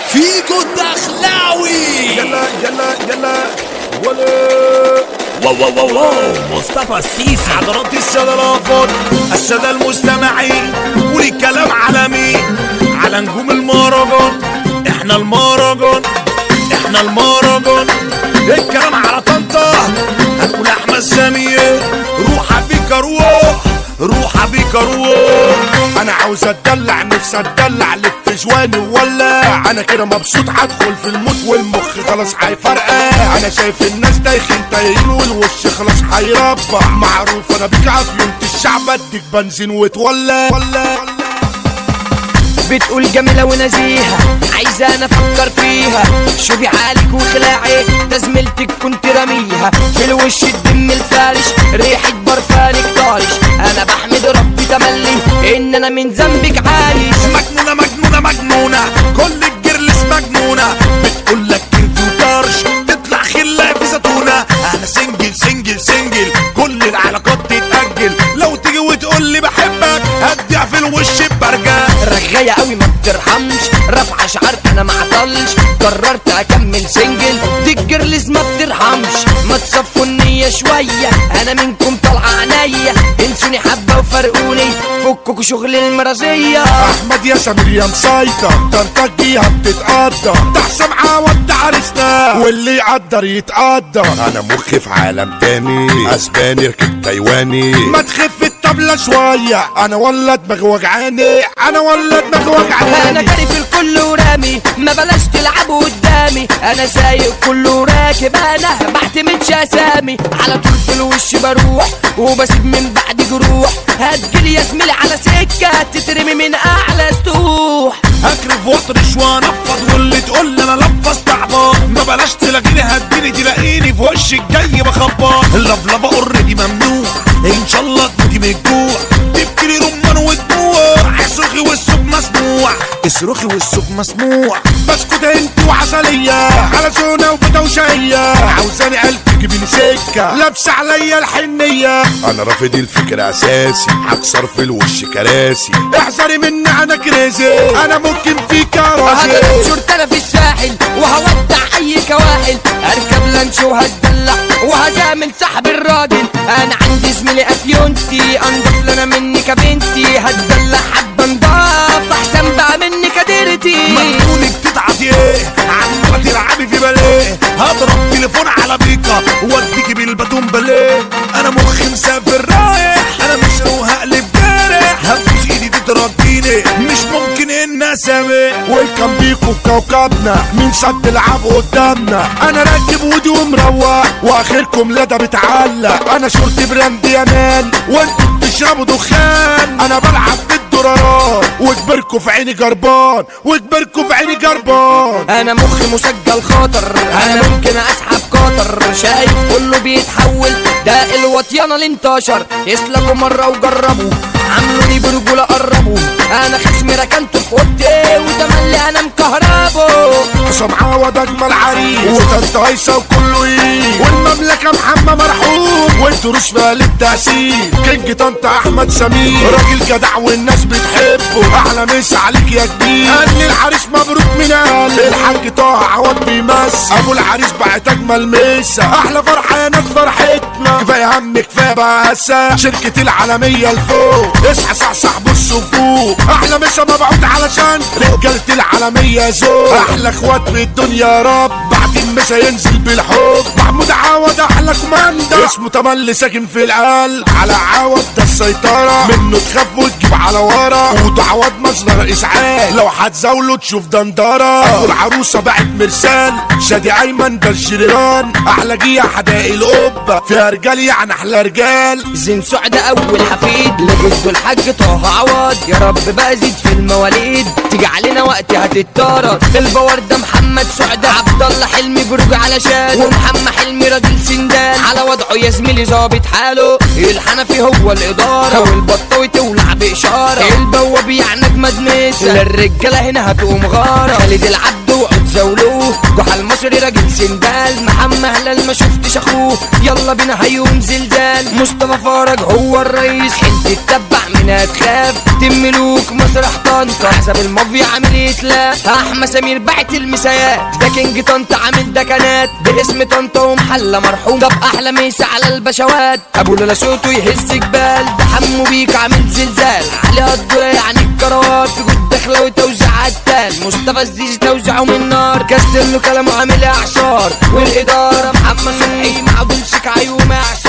فيجو الدخلاوي يلا يلا يلا ولا واو واو واو واو مصطفى السيسي حضرات السادة الأفاضل السادة المستمعين والكلام على مين على نجوم المهرجان احنا المهرجان احنا المهرجان الكلام على طنطا هنقول احمد سمير روح بيك روح روح بيك روح انا عاوز اتدلع نفسي اتدلع لف جواني ولا انا كده مبسوط هدخل في الموت والمخ خلاص هيفرقع انا شايف الناس دايخين تايهين والوش خلاص هيربع معروف انا بيك عافية الشعب اديك بنزين وتولى ولا بتقول جميلة ونزيهة عايزة انا افكر فيها شوفي حالك وخلاعي ده زميلتك كنت رميها في الوش الدم الفارش ريحة برفانك طارش انا بحمد ربي تملي ان انا من ذنبك عايش مجنونة مجنونة مجنونة كل الجرلس مجنونة بتقول لك كيف وطرش تطلع خلة في زتونة انا سنجل سنجل سنجل كل العلاقات تتأجل لو تيجي وتقول لي بحبك هديها في الوش ببرجة رغاية قوي ما بترحمش رافعة شعر انا ما عطلش قررت اكمل سنجل دي الجرلز ما بترحمش ما تصفوا النية شوية انا منكم طالعة عينيا انسوني حبة وفرقوني فككوا شغل المرازية احمد يا سمير يا مسيطر ترتجيها بتتقدر ده حسام عوض ده عرسنا واللي يقدر يتقدر انا مخي في عالم تاني اسباني ركب تايواني ما تخف الطبلة شوية انا ولا دماغي وجعاني انا ولا دماغي انا وجعاني جاري في الكل ورامي ما بلاش تلعبوا قدامي انا سايق كله وراكب انا بعتمدش اسامي على طول في الوش بروح وبسيب من بعد جروح هتجيلي يا زميلي على سكه تترمي من اعلى سطوح هكرف واطرش وانفض واللي تقول لي انا لفظ تعبان ما بلاش تلاقيني هديني تلاقيني في وش الجاي بخبط اللفلفه اوريدي ممنوع ان شاء الله تموتي من الجوع تبكي لي رمان ودموع اصرخي والصوت مسموع اصرخي والصوت مسموع بسكت انت وعسلية حلزونة وبدوشية عاوزاني قلب تجيبيني سكة لابسة عليا الحنية انا رافض الفكر اساسي هكسر في الوش كراسي احذري مني انا كريزي انا ممكن فيك هضرب راسي شرطة انا في الساحل وهودع اي كواحل اركب لانش وهتدلع وهزامل صاحب الراجل انا عندي زميلي افيونتي انضف لنا مني كبنتي هتدلع حبه نضاف احسن بقى مني كديرتي مجنونك تتعدي ايه عمالة تلعبي في باليه هضرب تليفون على بيكا واديكي بالباتون باليه انا مخي مسافر رايح انا مش وهقلب جارح هبوس ايدي تترديني مش ممكن ان اسامي ويلكم بيكو في كوكبنا مين شد العب قدامنا انا راكب ودي ومروح واخركم لدى بتعلق انا شرطي براند يا مان وانتوا بتشربوا دخان انا بلعب بالدولارات وكبركوا في عيني جربان وكبركوا في عيني جربان انا مخي مسجل خاطر انا ممكن اسحب قطر شايف كله بيتحول ده الوطيانة اللي انتشر يسلكوا مرة وجربوا عملوني برجولة قربوا انا خصمي ركنته في اوضتي وتملي انا مكهربه حسام عوض اجمل عريس وطنط هيصه وكله ايه والمملكه محمد مرحوم والدروس فيها للتأثير كينج طنط احمد سمير راجل جدع والناس بتحبه احلى مسا عليك يا كبير قال لي العريس مبروك من قلب الحاج طه عوض بيمس ابو العريس بعت اجمل مسا احلى فرحه يا ناس فرحتنا كفايه هم كفايه بقى شركه العالميه لفوق اصحى صحصح بص وفوق احلى مسا مبعوت علشان رجاله العالميه ذوق احلى اخوات في الدنيا يا رب بعد المسا ينزل بالحب محمود عوض احلى كوماندا اسمه تملي ساكن في القلب على عوض ده السيطره منه تخاف وتجيب على ورا وتعوض مصدر اسعاف لو هتزاوله تشوف دندره والعروسه باعت مرسال شادي ايمن ده الجيران احلى جيه حدائق القبه فيها رجال يعني احلى رجال زين سعد اول حفيد لجده الحاج طه عوض يا رب بقى زيد في المواليد تيجي علينا وقت هتتطرد البور ده محمد سعد عبد الله حلمي برج على شاد ومحمد حلمي راجل سندان على وضعه يا زميلي ظابط حاله الحنفي هو الاداره والبطاوي تولع باشاره البواب يعني اجمد مسا للرجاله هنا هتقوم غاره خالد العبد وعود زولوه جحا المصري العشر راجل سندال محمد هلال ما شفتش اخوه يلا بينا هيقوم زلزال مصطفى فرج هو الرئيس انت تتبع من هتخاف تم ملوك مسرح طنطا حسب المافيا عامل يتلاف احمد سمير بعت المسايات ده كينج طنطا عامل دكنات باسم طنطا ومحلة مرحوم طب احلى ميس على البشوات ابو لولا صوته يهز جبال ده حمو بيك عامل زلزال عليها الدورة يعني الكروات في جود داخلة وتوزيع عتال مصطفى الزيزي توزيعه من نار كاستلو كلامه عامل اعصار والادارة محمد صبحي مع بلشك عيوم اعصار